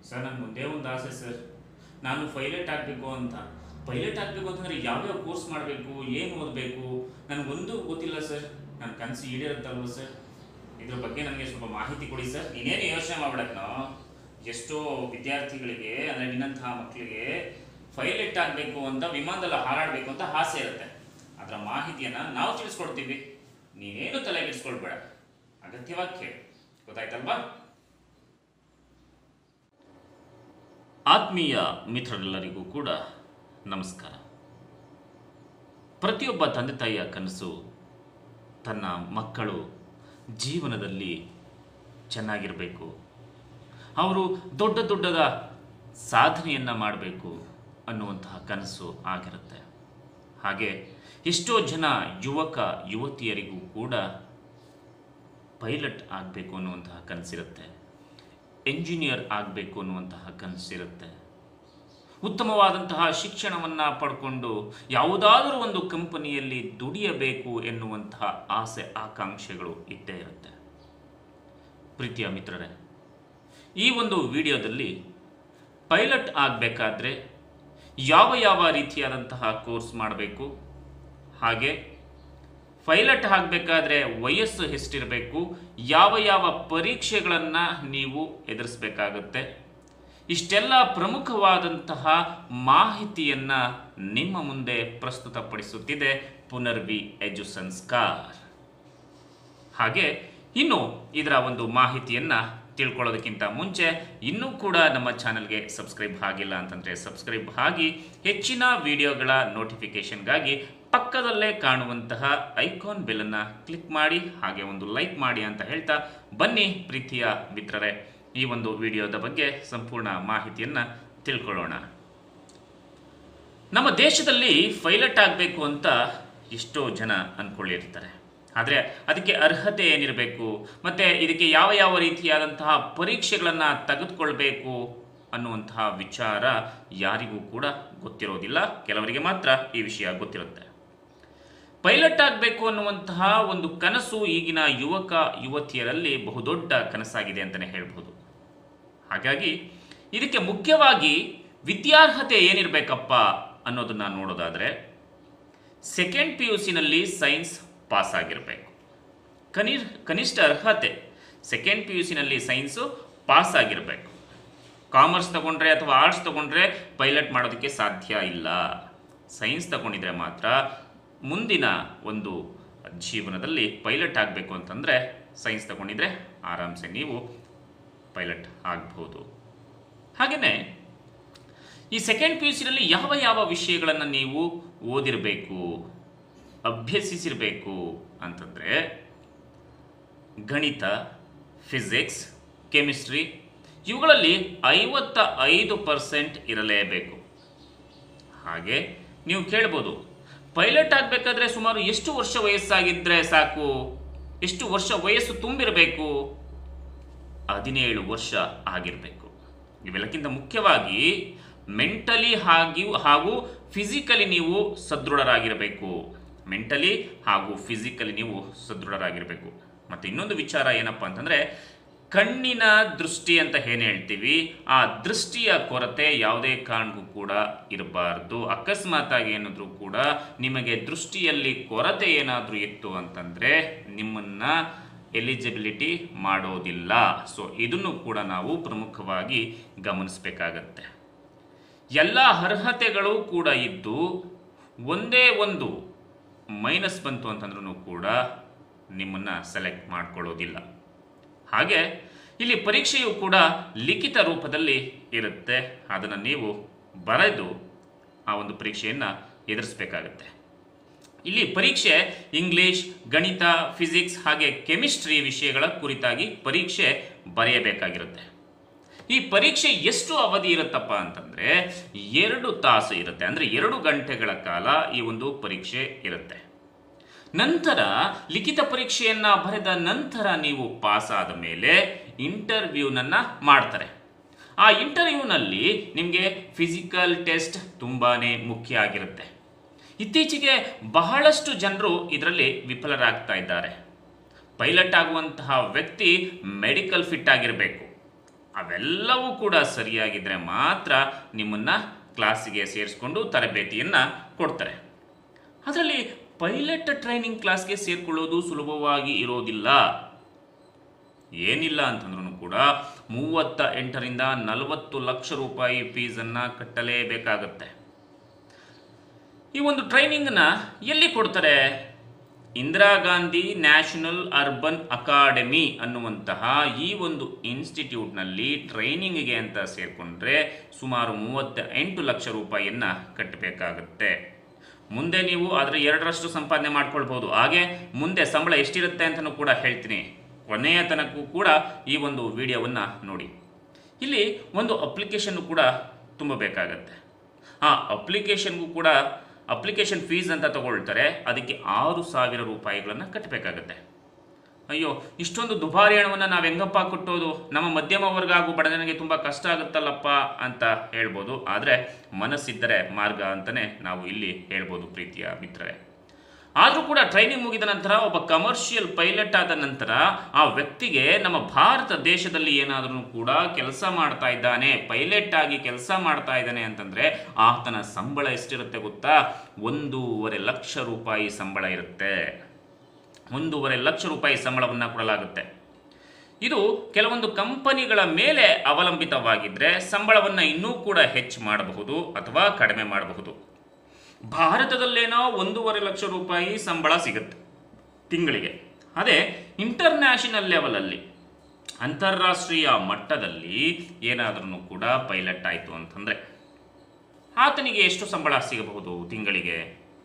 sir ನನ್ನ ಮುಂದೆ ಒಂದು ಆಸೆ ಸರ್ ನಾನು ಪೈಲಟ್ ಆಗಬೇಕು ಅಂತ ಪೈಲಟ್ ಆಗಬೇಕು ಅಂತಂದರೆ ಯಾವ್ಯಾವ ಕೋರ್ಸ್ ಮಾಡಬೇಕು ಏನು ಓದಬೇಕು ನನಗೊಂದು ಗೊತ್ತಿಲ್ಲ ಸರ್ ನನ್ನ ಕನಸು ಈಡೇರುತ್ತಲ್ವ ಸರ್ ಇದ್ರ ಬಗ್ಗೆ ನನಗೆ ಸ್ವಲ್ಪ ಮಾಹಿತಿ ಕೊಡಿ ಸರ್ ನೀನೇನು ಯೋಚನೆ ಮಾಡ್ಬಿಡಕ್ನೋ ಎಷ್ಟೋ ವಿದ್ಯಾರ್ಥಿಗಳಿಗೆ ಅಂದರೆ ನಿನ್ನಂತಹ ಮಕ್ಕಳಿಗೆ ಪೈಲಟ್ ಆಗಬೇಕು ಅಂತ ವಿಮಾನದಲ್ಲಿ ಹಾರಾಡಬೇಕು ಅಂತ ಆಸೆ ಇರುತ್ತೆ ಅದರ ಮಾಹಿತಿಯನ್ನು ನಾವು ತಿಳಿಸ್ಕೊಡ್ತೀವಿ ನೀನೇನು ತಲೆಗೆಡಿಸ್ಕೊಳ್ಬೇಡ ಅಗತ್ಯವಾಗಿ ಕೇಳು ಗೊತ್ತಾಯ್ತಲ್ವಾ ಆತ್ಮೀಯ ಮಿತ್ರರೆಲ್ಲರಿಗೂ ಕೂಡ ನಮಸ್ಕಾರ ಪ್ರತಿಯೊಬ್ಬ ತಂದೆ ತಾಯಿಯ ಕನಸು ತನ್ನ ಮಕ್ಕಳು ಜೀವನದಲ್ಲಿ ಚೆನ್ನಾಗಿರಬೇಕು ಅವರು ದೊಡ್ಡ ದೊಡ್ಡದ ಸಾಧನೆಯನ್ನು ಮಾಡಬೇಕು ಅನ್ನುವಂತಹ ಕನಸು ಆಗಿರುತ್ತೆ ಹಾಗೆ ಎಷ್ಟೋ ಜನ ಯುವಕ ಯುವತಿಯರಿಗೂ ಕೂಡ ಪೈಲಟ್ ಆಗಬೇಕು ಅನ್ನುವಂತಹ ಕನಸಿರುತ್ತೆ ಎಂಜಿನಿಯರ್ ಆಗಬೇಕು ಅನ್ನುವಂತಹ ಕನಸಿರುತ್ತೆ ಉತ್ತಮವಾದಂತಹ ಶಿಕ್ಷಣವನ್ನು ಪಡ್ಕೊಂಡು ಯಾವುದಾದರೂ ಒಂದು ಕಂಪನಿಯಲ್ಲಿ ದುಡಿಯಬೇಕು ಎನ್ನುವಂತಹ ಆಸೆ ಆಕಾಂಕ್ಷೆಗಳು ಇದ್ದೇ ಇರುತ್ತೆ ಪ್ರೀತಿಯ ಮಿತ್ರರೇ ಈ ಒಂದು ವಿಡಿಯೋದಲ್ಲಿ ಪೈಲಟ್ ಆಗಬೇಕಾದ್ರೆ ಯಾವ ಯಾವ ರೀತಿಯಾದಂತಹ ಕೋರ್ಸ್ ಮಾಡಬೇಕು ಹಾಗೆ ಪೈಲಟ್ ಆಗಬೇಕಾದ್ರೆ ವಯಸ್ಸು ಎಷ್ಟಿರಬೇಕು ಯಾವ ಯಾವ ಪರೀಕ್ಷೆಗಳನ್ನು ನೀವು ಎದುರಿಸಬೇಕಾಗುತ್ತೆ ಇಷ್ಟೆಲ್ಲ ಪ್ರಮುಖವಾದಂತಹ ಮಾಹಿತಿಯನ್ನು ನಿಮ್ಮ ಮುಂದೆ ಪ್ರಸ್ತುತಪಡಿಸುತ್ತಿದೆ ಪುನರ್ವಿ ಎಜು ಸಂಸ್ಕಾರ್ ಹಾಗೆ ಇನ್ನು ಇದರ ಒಂದು ಮಾಹಿತಿಯನ್ನು ತಿಳ್ಕೊಳ್ಳೋದಕ್ಕಿಂತ ಮುಂಚೆ ಇನ್ನೂ ಕೂಡ ನಮ್ಮ ಚಾನಲ್ಗೆ ಸಬ್ಸ್ಕ್ರೈಬ್ ಆಗಿಲ್ಲ ಅಂತಂದರೆ ಸಬ್ಸ್ಕ್ರೈಬ್ ಆಗಿ ಹೆಚ್ಚಿನ ವಿಡಿಯೋಗಳ ನೋಟಿಫಿಕೇಷನ್ಗಾಗಿ ಪಕ್ಕದಲ್ಲೇ ಕಾಣುವಂತಹ ಐಕಾನ್ ಬೆಲ್ಲನ್ನು ಕ್ಲಿಕ್ ಮಾಡಿ ಹಾಗೆ ಒಂದು ಲೈಕ್ ಮಾಡಿ ಅಂತ ಹೇಳ್ತಾ ಬನ್ನಿ ಪ್ರೀತಿಯ ಮಿತ್ರರೇ ಈ ಒಂದು ವಿಡಿಯೋದ ಬಗ್ಗೆ ಸಂಪೂರ್ಣ ಮಾಹಿತಿಯನ್ನು ತಿಳ್ಕೊಳ್ಳೋಣ ನಮ್ಮ ದೇಶದಲ್ಲಿ ಪೈಲಟ್ ಆಗಬೇಕು ಅಂತ ಎಷ್ಟೋ ಜನ ಅಂದ್ಕೊಳ್ಳಿರ್ತಾರೆ ಆದರೆ ಅದಕ್ಕೆ ಅರ್ಹತೆ ಏನಿರಬೇಕು ಮತ್ತು ಇದಕ್ಕೆ ಯಾವ ಯಾವ ರೀತಿಯಾದಂತಹ ಪರೀಕ್ಷೆಗಳನ್ನು ತೆಗೆದುಕೊಳ್ಬೇಕು ಅನ್ನುವಂತಹ ವಿಚಾರ ಯಾರಿಗೂ ಕೂಡ ಗೊತ್ತಿರೋದಿಲ್ಲ ಕೆಲವರಿಗೆ ಮಾತ್ರ ಈ ವಿಷಯ ಗೊತ್ತಿರುತ್ತೆ ಪೈಲಟ್ ಆಗಬೇಕು ಅನ್ನುವಂತಹ ಒಂದು ಕನಸು ಈಗಿನ ಯುವಕ ಯುವತಿಯರಲ್ಲಿ ಬಹುದೊಡ್ಡ ಕನಸಾಗಿದೆ ಅಂತಲೇ ಹೇಳ್ಬೋದು ಹಾಗಾಗಿ ಇದಕ್ಕೆ ಮುಖ್ಯವಾಗಿ ವಿದ್ಯಾರ್ಹತೆ ಏನಿರಬೇಕಪ್ಪ ಅನ್ನೋದನ್ನ ನೋಡೋದಾದರೆ ಸೆಕೆಂಡ್ ಪಿ ಯು ಸಿನಲ್ಲಿ ಸೈನ್ಸ್ ಪಾಸ್ ಆಗಿರಬೇಕು ಕನಿ ಕನಿಷ್ಠ ಅರ್ಹತೆ ಸೆಕೆಂಡ್ ಪಿ ಯು ಸಿನಲ್ಲಿ ಸೈನ್ಸು ಪಾಸ್ ಆಗಿರಬೇಕು ಕಾಮರ್ಸ್ ತಗೊಂಡ್ರೆ ಅಥವಾ ಆರ್ಟ್ಸ್ ತಗೊಂಡ್ರೆ ಪೈಲಟ್ ಮಾಡೋದಕ್ಕೆ ಸಾಧ್ಯ ಇಲ್ಲ ಸೈನ್ಸ್ ತಗೊಂಡಿದ್ರೆ ಮಾತ್ರ ಮುಂದಿನ ಒಂದು ಜೀವನದಲ್ಲಿ ಪೈಲಟ್ ಆಗಬೇಕು ಅಂತಂದರೆ ಸೈನ್ಸ್ ತಗೊಂಡಿದ್ರೆ ಆರಾಮ್ಸೆ ನೀವು ಪೈಲಟ್ ಆಗ್ಬೋದು ಹಾಗೆಯೇ ಈ ಸೆಕೆಂಡ್ ಪಿ ಯು ಸಿನಲ್ಲಿ ಯಾವ ಯಾವ ವಿಷಯಗಳನ್ನು ನೀವು ಓದಿರಬೇಕು ಅಭ್ಯಸಿಸಿರಬೇಕು ಅಂತಂದರೆ ಗಣಿತ ಫಿಸಿಕ್ಸ್ ಕೆಮಿಸ್ಟ್ರಿ ಇವುಗಳಲ್ಲಿ ಐವತ್ತ ಐದು ಪರ್ಸೆಂಟ್ ಇರಲೇಬೇಕು ಹಾಗೆ ನೀವು ಕೇಳ್ಬೋದು ಪೈಲಟ್ ಆಗಬೇಕಾದ್ರೆ ಸುಮಾರು ಎಷ್ಟು ವರ್ಷ ವಯಸ್ಸಾಗಿದ್ದರೆ ಸಾಕು ಎಷ್ಟು ವರ್ಷ ವಯಸ್ಸು ತುಂಬಿರಬೇಕು ಹದಿನೇಳು ವರ್ಷ ಆಗಿರಬೇಕು ಇವೆಲ್ಲಕ್ಕಿಂತ ಮುಖ್ಯವಾಗಿ ಮೆಂಟಲಿ ಹಾಗೆ ಹಾಗೂ ಫಿಸಿಕಲಿ ನೀವು ಸದೃಢರಾಗಿರಬೇಕು ಮೆಂಟಲಿ ಹಾಗೂ ಫಿಸಿಕಲಿ ನೀವು ಸದೃಢರಾಗಿರಬೇಕು ಮತ್ತು ಇನ್ನೊಂದು ವಿಚಾರ ಏನಪ್ಪ ಅಂತಂದರೆ ಕಣ್ಣಿನ ದೃಷ್ಟಿ ಅಂತ ಏನು ಹೇಳ್ತೀವಿ ಆ ದೃಷ್ಟಿಯ ಕೊರತೆ ಯಾವುದೇ ಕಾರಣಕ್ಕೂ ಕೂಡ ಇರಬಾರ್ದು ಅಕಸ್ಮಾತಾಗಿ ಏನಾದರೂ ಕೂಡ ನಿಮಗೆ ದೃಷ್ಟಿಯಲ್ಲಿ ಕೊರತೆ ಏನಾದರೂ ಇತ್ತು ಅಂತಂದರೆ ನಿಮ್ಮನ್ನು ಎಲಿಜಿಬಿಲಿಟಿ ಮಾಡೋದಿಲ್ಲ ಸೊ ಇದನ್ನು ಕೂಡ ನಾವು ಪ್ರಮುಖವಾಗಿ ಗಮನಿಸಬೇಕಾಗತ್ತೆ ಎಲ್ಲ ಅರ್ಹತೆಗಳು ಕೂಡ ಇದ್ದು ಒಂದೇ ಒಂದು ಮೈನಸ್ ಬಂತು ಅಂತಂದ್ರೂ ಕೂಡ ನಿಮ್ಮನ್ನು ಸೆಲೆಕ್ಟ್ ಮಾಡ್ಕೊಳ್ಳೋದಿಲ್ಲ ಹಾಗೆ ಇಲ್ಲಿ ಪರೀಕ್ಷೆಯು ಕೂಡ ಲಿಖಿತ ರೂಪದಲ್ಲಿ ಇರುತ್ತೆ ಅದನ್ನು ನೀವು ಬರೆದು ಆ ಒಂದು ಪರೀಕ್ಷೆಯನ್ನು ಎದುರಿಸಬೇಕಾಗತ್ತೆ ಇಲ್ಲಿ ಪರೀಕ್ಷೆ ಇಂಗ್ಲಿಷ್ ಗಣಿತ ಫಿಸಿಕ್ಸ್ ಹಾಗೆ ಕೆಮಿಸ್ಟ್ರಿ ವಿಷಯಗಳ ಕುರಿತಾಗಿ ಪರೀಕ್ಷೆ ಬರೆಯಬೇಕಾಗಿರುತ್ತೆ ಈ ಪರೀಕ್ಷೆ ಎಷ್ಟು ಅವಧಿ ಇರುತ್ತಪ್ಪ ಅಂತಂದರೆ ಎರಡು ತಾಸು ಇರುತ್ತೆ ಅಂದರೆ ಎರಡು ಗಂಟೆಗಳ ಕಾಲ ಈ ಒಂದು ಪರೀಕ್ಷೆ ಇರುತ್ತೆ ನಂತರ ಲಿಖಿತ ಪರೀಕ್ಷೆಯನ್ನು ಬರೆದ ನಂತರ ನೀವು ಪಾಸ್ ಆದ ಮೇಲೆ ಇಂಟರ್ವ್ಯೂನನ್ನು ಮಾಡ್ತಾರೆ ಆ ಇಂಟರ್ವ್ಯೂನಲ್ಲಿ ನಿಮಗೆ ಫಿಸಿಕಲ್ ಟೆಸ್ಟ್ ತುಂಬಾ ಮುಖ್ಯ ಆಗಿರುತ್ತೆ ಇತ್ತೀಚೆಗೆ ಬಹಳಷ್ಟು ಜನರು ಇದರಲ್ಲಿ ವಿಫಲರಾಗ್ತಾ ಇದ್ದಾರೆ ಪೈಲಟ್ ಆಗುವಂತಹ ವ್ಯಕ್ತಿ ಮೆಡಿಕಲ್ ಫಿಟ್ ಆಗಿರಬೇಕು ಅವೆಲ್ಲವೂ ಕೂಡ ಸರಿಯಾಗಿದ್ದರೆ ಮಾತ್ರ ನಿಮ್ಮನ್ನು ಕ್ಲಾಸಿಗೆ ಸೇರಿಸ್ಕೊಂಡು ತರಬೇತಿಯನ್ನು ಕೊಡ್ತಾರೆ ಅದರಲ್ಲಿ ಪೈಲಟ್ ಟ್ರೈನಿಂಗ್ ಕ್ಲಾಸ್ಗೆ ಸೇರಿಕೊಳ್ಳೋದು ಸುಲಭವಾಗಿ ಇರೋದಿಲ್ಲ ಏನಿಲ್ಲ ಅಂತಂದ್ರೂ ಕೂಡ ಮೂವತ್ತ ಎಂಟರಿಂದ ನಲವತ್ತು ಲಕ್ಷ ರೂಪಾಯಿ ಫೀಸನ್ನು ಕಟ್ಟಲೇಬೇಕಾಗತ್ತೆ ಈ ಒಂದು ಟ್ರೈನಿಂಗ್ನ ಎಲ್ಲಿ ಕೊಡ್ತಾರೆ Indira Gandhi national urban academy ಅನ್ನುವಂತಹ ಈ ಒಂದು ಇನ್ಸ್ಟಿಟ್ಯೂಟ್ನಲ್ಲಿ ಟ್ರೈನಿಂಗಿಗೆ ಅಂತ ಸೇರಿಕೊಂಡ್ರೆ ಸುಮಾರು ಮೂವತ್ತ ಎಂಟು ಲಕ್ಷ ರೂಪಾಯಿಯನ್ನು ಕಟ್ಟಬೇಕಾಗತ್ತೆ ಮುಂದೆ ನೀವು ಅದರ ಎರಡರಷ್ಟು ಸಂಪಾದನೆ ಮಾಡ್ಕೊಳ್ಬೋದು ಹಾಗೆ ಮುಂದೆ ಸಂಬಳ ಎಷ್ಟಿರುತ್ತೆ ಅಂತಲೂ ಕೂಡ ಹೇಳ್ತೀನಿ ಕೊನೆಯ ತನಕೂ ಕೂಡ ಈ ಒಂದು ವಿಡಿಯೋವನ್ನು ನೋಡಿ ಇಲ್ಲಿ ಒಂದು ಅಪ್ಲಿಕೇಶನ್ ಕೂಡ ತುಂಬಬೇಕಾಗತ್ತೆ ಆ ಅಪ್ಲಿಕೇಶನ್ಗೂ ಕೂಡ ಅಪ್ಲಿಕೇಶನ್ ಫೀಸ್ ಅಂತ ತಗೊಳ್ತಾರೆ ಅದಕ್ಕೆ ಆರು ಸಾವಿರ ರೂಪಾಯಿಗಳನ್ನು ಕಟ್ಟಬೇಕಾಗತ್ತೆ ಅಯ್ಯೋ ಇಷ್ಟೊಂದು ದುಬಾರಿ ಹಣವನ್ನು ನಾವು ಹೆಂಗಪ್ಪ ಕೊಟ್ಟೋದು ನಮ್ಮ ಮಧ್ಯಮ ವರ್ಗ ಹಾಗೂ ಬಡಜನಿಗೆ ತುಂಬ ಕಷ್ಟ ಆಗುತ್ತಲ್ಲಪ್ಪ ಅಂತ ಹೇಳ್ಬೋದು ಆದರೆ ಮನಸ್ಸಿದ್ದರೆ ಮಾರ್ಗ ಅಂತಲೇ ನಾವು ಇಲ್ಲಿ ಹೇಳ್ಬೋದು ಪ್ರೀತಿಯ ಮಿತ್ರರೇ ಆದರೂ ಕೂಡ ಟ್ರೈನಿಂಗ್ ಮುಗಿದ ನಂತರ ಒಬ್ಬ ಕಮರ್ಷಿಯಲ್ ಪೈಲಟ್ ಆದ ನಂತರ ಆ ವ್ಯಕ್ತಿಗೆ ನಮ್ಮ ಭಾರತ ದೇಶದಲ್ಲಿ ಏನಾದರೂ ಕೂಡ ಕೆಲಸ ಮಾಡ್ತಾ ಇದ್ದಾನೆ ಪೈಲಟ್ ಆಗಿ ಕೆಲಸ ಮಾಡ್ತಾ ಇದ್ದಾನೆ ಅಂತಂದರೆ ಆತನ ಸಂಬಳ ಎಷ್ಟಿರುತ್ತೆ ಗೊತ್ತಾ ಒಂದೂವರೆ ಲಕ್ಷ ರೂಪಾಯಿ ಸಂಬಳ ಇರುತ್ತೆ ಒಂದೂವರೆ ಲಕ್ಷ ರೂಪಾಯಿ ಸಂಬಳವನ್ನು ಕೊಡಲಾಗುತ್ತೆ ಇದು ಕೆಲವೊಂದು ಕಂಪನಿಗಳ ಮೇಲೆ ಅವಲಂಬಿತವಾಗಿದ್ದರೆ ಸಂಬಳವನ್ನು ಇನ್ನೂ ಕೂಡ ಹೆಚ್ಚು ಮಾಡಬಹುದು ಅಥವಾ ಕಡಿಮೆ ಮಾಡಬಹುದು ಭಾರತದಲ್ಲೇನೋ ಒಂದೂವರೆ ಲಕ್ಷ ರೂಪಾಯಿ ಸಂಬಳ ಸಿಗುತ್ತೆ ತಿಂಗಳಿಗೆ ಅದೇ ಇಂಟರ್ನ್ಯಾಷನಲ್ ಲೆವೆಲಲ್ಲಿ ಅಂತಾರಾಷ್ಟ್ರೀಯ ಮಟ್ಟದಲ್ಲಿ ಏನಾದ್ರೂ ಕೂಡ ಪೈಲಟ್ ಆಯಿತು ಅಂತಂದರೆ ಆತನಿಗೆ ಎಷ್ಟು ಸಂಬಳ ಸಿಗಬಹುದು ತಿಂಗಳಿಗೆ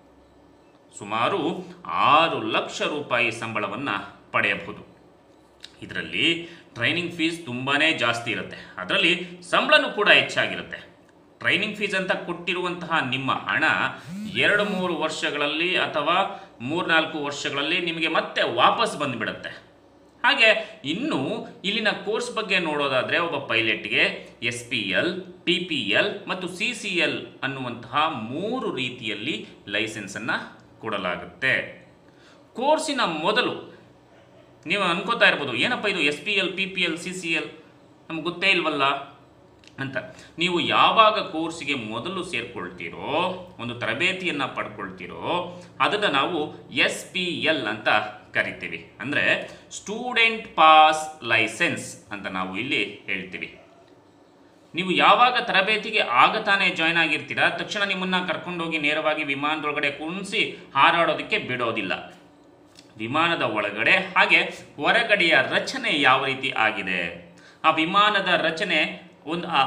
ಸುಮಾರು ಆರು ಲಕ್ಷ ರೂಪಾಯಿ ಸಂಬಳವನ್ನು ಪಡೆಯಬಹುದು ಇದರಲ್ಲಿ ಟ್ರೈನಿಂಗ್ ಫೀಸ್ ತುಂಬಾ ಜಾಸ್ತಿ ಇರುತ್ತೆ ಅದರಲ್ಲಿ ಸಂಬಳನೂ ಕೂಡ ಹೆಚ್ಚಾಗಿರುತ್ತೆ ಟ್ರೈನಿಂಗ್ ಫೀಸ್ ಅಂತ ಕೊಟ್ಟಿರುವಂತಹ ನಿಮ್ಮ ಹಣ ಎರಡು ಮೂರು ವರ್ಷಗಳಲ್ಲಿ ಅಥವಾ ಮೂರ್ನಾಲ್ಕು ವರ್ಷಗಳಲ್ಲಿ ನಿಮಗೆ ಮತ್ತೆ ವಾಪಸ್ ಬಂದುಬಿಡುತ್ತೆ ಹಾಗೆ ಇನ್ನು ಇಲ್ಲಿನ ಕೋರ್ಸ್ ಬಗ್ಗೆ ನೋಡೋದಾದರೆ ಒಬ್ಬ ಪೈಲಟ್ಗೆ S P L P P L ಮತ್ತು ಸಿ ಸಿ ಎಲ್ ಅನ್ನುವಂತಹ ಮೂರು ರೀತಿಯಲ್ಲಿ ಲೈಸೆನ್ಸನ್ನು ಕೊಡಲಾಗುತ್ತೆ ಕೋರ್ಸಿನ ಮೊದಲು ನೀವು ಅನ್ಕೋತಾ ಇರ್ಬೋದು ಏನಪ್ಪ ಇದು S P L P P L C C L ನಮ್ಗೆ ಗೊತ್ತೇ ಇಲ್ವಲ್ಲ ಅಂತ ನೀವು ಯಾವಾಗ ಕೋರ್ಸಿಗೆ ಮೊದಲು ಸೇರ್ಕೊಳ್ತೀರೋ ಒಂದು ತರಬೇತಿಯನ್ನು ಪಡ್ಕೊಳ್ತೀರೋ ಅದನ್ನು ನಾವು ಎಸ್ ಪಿ ಎಲ್ ಅಂತ ಕರಿತೀವಿ ಅಂದರೆ ಸ್ಟೂಡೆಂಟ್ ಪಾಸ್ ಲೈಸೆನ್ಸ್ ಅಂತ ನಾವು ಇಲ್ಲಿ ಹೇಳ್ತೀವಿ ನೀವು ಯಾವಾಗ ತರಬೇತಿಗೆ ಆಗ ತಾನೇ ಜಾಯ್ನ್ ಆಗಿರ್ತೀರಾ ತಕ್ಷಣ ನಿಮ್ಮನ್ನು ಕರ್ಕೊಂಡೋಗಿ ನೇರವಾಗಿ ವಿಮಾನದೊಳಗಡೆ ಕುಣಿಸಿ ಹಾರಾಡೋದಕ್ಕೆ ಬಿಡೋದಿಲ್ಲ ವಿಮಾನದ ಒಳಗಡೆ ಹಾಗೆ ಹೊರಗಡೆಯ ರಚನೆ ಯಾವ ರೀತಿ ಆಗಿದೆ ಆ ವಿಮಾನದ ರಚನೆ ಒಂದು ಆ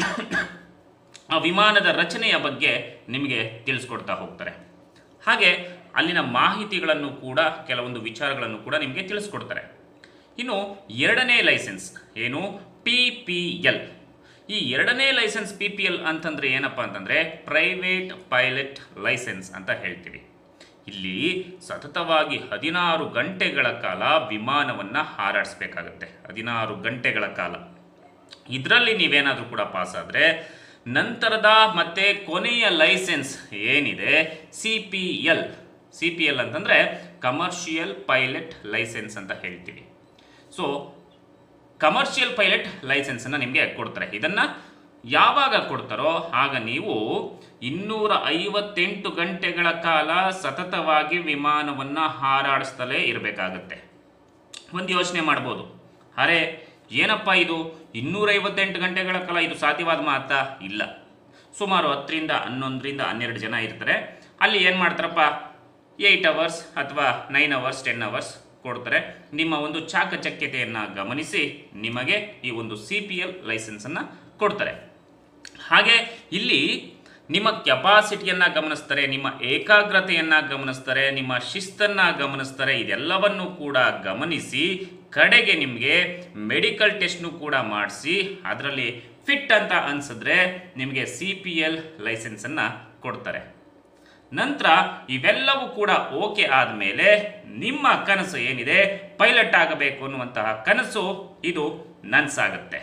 ಆ ವಿಮಾನದ ರಚನೆಯ ಬಗ್ಗೆ ನಿಮಗೆ ತಿಳಿಸ್ಕೊಡ್ತಾ ಹೋಗ್ತಾರೆ ಹಾಗೆ ಅಲ್ಲಿನ ಮಾಹಿತಿಗಳನ್ನು ಕೂಡ ಕೆಲವೊಂದು ವಿಚಾರಗಳನ್ನು ಕೂಡ ನಿಮಗೆ ತಿಳಿಸ್ಕೊಡ್ತಾರೆ ಇನ್ನು ಎರಡನೇ ಲೈಸೆನ್ಸ್ ಏನು ಪಿ ಪಿ ಎಲ್ ಈ ಎರಡನೇ ಲೈಸೆನ್ಸ್ ಪಿ ಪಿ ಎಲ್ ಅಂತಂದರೆ ಏನಪ್ಪ ಅಂತಂದರೆ ಪ್ರೈವೇಟ್ ಪೈಲಟ್ ಲೈಸೆನ್ಸ್ ಅಂತ ಹೇಳ್ತೀವಿ ಇಲ್ಲಿ ಸತತವಾಗಿ ಹದಿನಾರು ಗಂಟೆಗಳ ಕಾಲ ವಿಮಾನವನ್ನು ಹಾರಾಡಿಸ್ಬೇಕಾಗತ್ತೆ ಹದಿನಾರು ಗಂಟೆಗಳ ಕಾಲ ಇದರಲ್ಲಿ ನೀವೇನಾದರೂ ಕೂಡ ಪಾಸ್ ಆದರೆ ನಂತರದ ಮತ್ತೆ ಕೊನೆಯ ಲೈಸೆನ್ಸ್ ಏನಿದೆ C P L C P L ಅಂತಂದರೆ ಕಮರ್ಷಿಯಲ್ ಪೈಲಟ್ ಲೈಸೆನ್ಸ್ ಅಂತ ಹೇಳ್ತೀವಿ ಸೊ ಕಮರ್ಷಿಯಲ್ ಪೈಲಟ್ ಲೈಸೆನ್ಸನ್ನು ನಿಮಗೆ ಕೊಡ್ತಾರೆ ಇದನ್ನು ಯಾವಾಗ ಕೊಡ್ತಾರೋ ಆಗ ನೀವು ಇನ್ನೂರ ಐವತ್ತೆಂಟು ಗಂಟೆಗಳ ಕಾಲ ಸತತವಾಗಿ ವಿಮಾನವನ್ನು ಹಾರಾಡಿಸ್ತಲೇ ಇರಬೇಕಾಗತ್ತೆ ಒಂದು ಯೋಚನೆ ಮಾಡ್ಬೋದು ಅರೆ ಏನಪ್ಪ ಇದು ಇನ್ನೂರೈವತ್ತೆಂಟು ಗಂಟೆಗಳ ಕಾಲ ಇದು ಸಾಧ್ಯವಾದ ಮಾತಾ ಇಲ್ಲ ಸುಮಾರು ಹತ್ತರಿಂದ ಹನ್ನೊಂದರಿಂದ ಹನ್ನೆರಡು ಜನ ಇರ್ತಾರೆ ಅಲ್ಲಿ ಏನು ಮಾಡ್ತಾರಪ್ಪ ಏಯ್ಟ್ ಅವರ್ಸ್ ಅಥವಾ ನೈನ್ ಅವರ್ಸ್ ಟೆನ್ ಅವರ್ಸ್ ಕೊಡ್ತಾರೆ ನಿಮ್ಮ ಒಂದು ಚಾಕಚಕ್ಯತೆಯನ್ನು ಗಮನಿಸಿ ನಿಮಗೆ ಈ ಒಂದು ಸಿ ಪಿ ಎಲ್ ಲೈಸೆನ್ಸನ್ನು ಕೊಡ್ತಾರೆ ಹಾಗೆ ಇಲ್ಲಿ ನಿಮ್ಮ ಕೆಪಾಸಿಟಿಯನ್ನು ಗಮನಿಸ್ತಾರೆ ನಿಮ್ಮ ಏಕಾಗ್ರತೆಯನ್ನು ಗಮನಿಸ್ತಾರೆ ನಿಮ್ಮ ಶಿಸ್ತನ್ನು ಗಮನಿಸ್ತಾರೆ ಇದೆಲ್ಲವನ್ನು ಕೂಡ ಗಮನಿಸಿ ಕಡೆಗೆ ನಿಮಗೆ ಮೆಡಿಕಲ್ ಟೆಸ್ಟ್ನು ಕೂಡ ಮಾಡಿಸಿ ಅದರಲ್ಲಿ ಫಿಟ್ ಅಂತ ಅನಿಸಿದ್ರೆ ನಿಮಗೆ ಸಿ ಪಿ ಎಲ್ ಲೈಸೆನ್ಸನ್ನು ಕೊಡ್ತಾರೆ ನಂತರ ಇವೆಲ್ಲವೂ ಕೂಡ ಓಕೆ ಆದಮೇಲೆ ನಿಮ್ಮ ಕನಸು ಏನಿದೆ ಪೈಲಟ್ ಆಗಬೇಕು ಅನ್ನುವಂತಹ ಕನಸು ಇದು ನನ್ಸಾಗುತ್ತೆ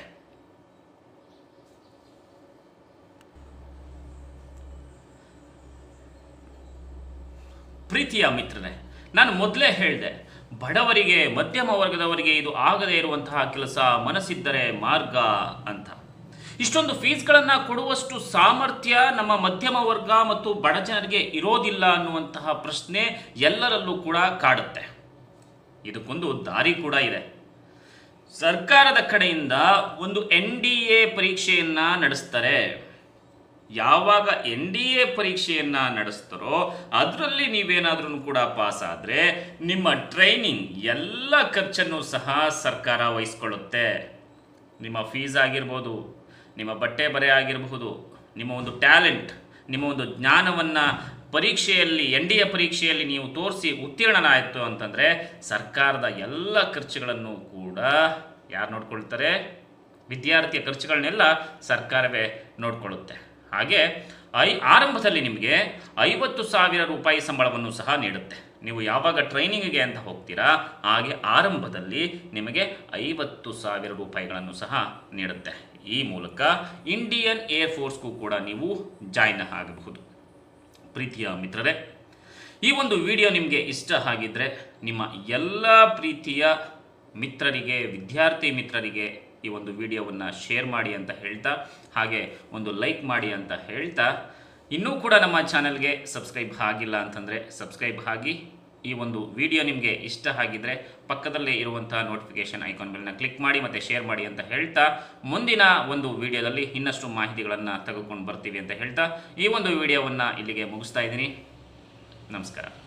ಪ್ರೀತಿಯ ಮಿತ್ರರೇ ನಾನು ಮೊದಲೇ ಹೇಳಿದೆ ಬಡವರಿಗೆ ಮಧ್ಯಮ ವರ್ಗದವರಿಗೆ ಇದು ಆಗದೇ ಇರುವಂತಹ ಕೆಲಸ ಮನಸ್ಸಿದ್ದರೆ ಮಾರ್ಗ ಅಂತ ಇಷ್ಟೊಂದು ಫೀಸ್ಗಳನ್ನು ಕೊಡುವಷ್ಟು ಸಾಮರ್ಥ್ಯ ನಮ್ಮ ಮಧ್ಯಮ ವರ್ಗ ಮತ್ತು ಬಡ ಜನರಿಗೆ ಇರೋದಿಲ್ಲ ಅನ್ನುವಂತಹ ಪ್ರಶ್ನೆ ಎಲ್ಲರಲ್ಲೂ ಕೂಡ ಕಾಡುತ್ತೆ ಇದಕ್ಕೊಂದು ದಾರಿ ಕೂಡ ಇದೆ ಸರ್ಕಾರದ ಕಡೆಯಿಂದ ಒಂದು ಎನ್ ಡಿ ಎ ಪರೀಕ್ಷೆಯನ್ನ ನಡೆಸ್ತಾರೆ ಯಾವಾಗ ಎನ್ ಡಿ ಎ ಪರೀಕ್ಷೆಯನ್ನ ನಡೆಸ್ತಾರೋ ಅದರಲ್ಲಿ ನೀವೇನಾದ್ರೂ ಕೂಡ ಪಾಸ್ ಆದರೆ ನಿಮ್ಮ ಟ್ರೈನಿಂಗ್ ಎಲ್ಲ ಖರ್ಚನ್ನು ಸಹ ಸರ್ಕಾರ ವಹಿಸ್ಕೊಳ್ಳುತ್ತೆ ನಿಮ್ಮ ಫೀಸ್ ಆಗಿರ್ಬೋದು ನಿಮ್ಮ ಬಟ್ಟೆ ಬರೆ ಆಗಿರಬಹುದು ನಿಮ್ಮ ಒಂದು ಟ್ಯಾಲೆಂಟ್ ನಿಮ್ಮ ಒಂದು ಜ್ಞಾನವನ್ನು ಪರೀಕ್ಷೆಯಲ್ಲಿ ಎನ್ ಡಿ ಎ ಪರೀಕ್ಷೆಯಲ್ಲಿ ನೀವು ತೋರಿಸಿ ಉತ್ತೀರ್ಣನಾಯಿತು ಅಂತಂದರೆ ಸರ್ಕಾರದ ಎಲ್ಲ ಖರ್ಚುಗಳನ್ನು ಕೂಡ ಯಾರು ನೋಡ್ಕೊಳ್ತಾರೆ ವಿದ್ಯಾರ್ಥಿಯ ಖರ್ಚುಗಳನ್ನೆಲ್ಲ ಸರ್ಕಾರವೇ ನೋಡಿಕೊಳ್ಳುತ್ತೆ ಹಾಗೆ ಐ ಆರಂಭದಲ್ಲಿ ನಿಮಗೆ ಐವತ್ತು ಸಾವಿರ ರೂಪಾಯಿ ಸಂಬಳವನ್ನು ಸಹ ನೀಡುತ್ತೆ ನೀವು ಯಾವಾಗ ಟ್ರೈನಿಂಗಿಗೆ ಅಂತ ಹೋಗ್ತೀರಾ ಹಾಗೆ ಆರಂಭದಲ್ಲಿ ನಿಮಗೆ ಐವತ್ತು ಸಾವಿರ ರೂಪಾಯಿಗಳನ್ನು ಸಹ ನೀಡುತ್ತೆ ಈ ಮೂಲಕ ಇಂಡಿಯನ್ ಏರ್ ಫೋರ್ಸ್ಗೂ ಕೂಡ ನೀವು ಜಾಯ್ನ್ ಆಗಬಹುದು ಪ್ರೀತಿಯ ಮಿತ್ರರೇ ಈ ಒಂದು ವಿಡಿಯೋ ನಿಮಗೆ ಇಷ್ಟ ಆಗಿದ್ದರೆ ನಿಮ್ಮ ಎಲ್ಲ ಪ್ರೀತಿಯ ಮಿತ್ರರಿಗೆ ವಿದ್ಯಾರ್ಥಿ ಮಿತ್ರರಿಗೆ ಈ ಒಂದು ವಿಡಿಯೋವನ್ನು ಶೇರ್ ಮಾಡಿ ಅಂತ ಹೇಳ್ತಾ ಹಾಗೆ ಒಂದು ಲೈಕ್ ಮಾಡಿ ಅಂತ ಹೇಳ್ತಾ ಇನ್ನೂ ಕೂಡ ನಮ್ಮ ಚಾನಲ್ಗೆ ಸಬ್ಸ್ಕ್ರೈಬ್ ಆಗಿಲ್ಲ ಅಂತಂದರೆ ಸಬ್ಸ್ಕ್ರೈಬ್ ಆಗಿ ಈ ಒಂದು ವಿಡಿಯೋ ನಿಮಗೆ ಇಷ್ಟ ಆಗಿದ್ದರೆ ಪಕ್ಕದಲ್ಲೇ ಇರುವಂತಹ ನೋಟಿಫಿಕೇಶನ್ ಐಕಾನ್ ಮೇಲನ್ನ ಕ್ಲಿಕ್ ಮಾಡಿ ಮತ್ತು ಶೇರ್ ಮಾಡಿ ಅಂತ ಹೇಳ್ತಾ ಮುಂದಿನ ಒಂದು ವಿಡಿಯೋದಲ್ಲಿ ಇನ್ನಷ್ಟು ಮಾಹಿತಿಗಳನ್ನು ತೆಗೆದುಕೊಂಡು ಬರ್ತೀವಿ ಅಂತ ಹೇಳ್ತಾ ಈ ಒಂದು ವಿಡಿಯೋವನ್ನು ಇಲ್ಲಿಗೆ ಮುಗಿಸ್ತಾ ಇದ್ದೀನಿ ನಮಸ್ಕಾರ